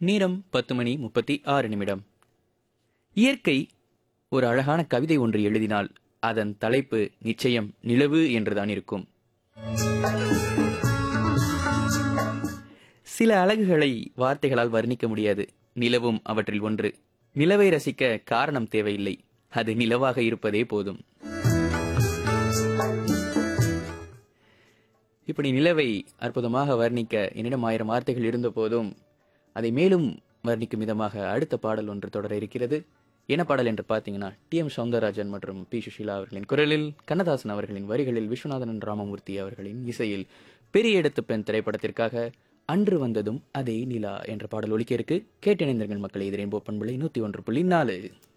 நேரம் பத்து மணி முப்பத்தி ஆறு நிமிடம் இயற்கை ஒரு அழகான கவிதை ஒன்று எழுதினால் அதன் தலைப்பு நிச்சயம் நிலவு என்றுதான் இருக்கும் சில அழகுகளை வார்த்தைகளால் வர்ணிக்க முடியாது நிலவும் அவற்றில் ஒன்று நிலவை ரசிக்க காரணம் தேவையில்லை அது நிலவாக இருப்பதே போதும் இப்படி நிலவை அற்புதமாக வர்ணிக்க என்னிடம் ஆயிரம் வார்த்தைகள் இருந்த போதும் அதை மேலும் வர்ணிக்கும் விதமாக அடுத்த பாடல் ஒன்று தொடர இருக்கிறது என்ன பாடல் என்று பார்த்தீங்கன்னா டி எம் சௌந்தரராஜன் மற்றும் பி சுஷீலா அவர்களின் குரலில் கண்ணதாசன் அவர்களின் வரிகளில் விஸ்வநாதன் ராமமூர்த்தி அவர்களின் இசையில் பெரிய எடுத்து பெண் திரைப்படத்திற்காக அன்று வந்ததும் அதே நிலா என்ற பாடல் ஒலிக்க இருக்கு கேட்டிணைந்தர்கள் மக்களை எதிரேன் பண்புலை நூத்தி ஒன்று புள்ளி நாலு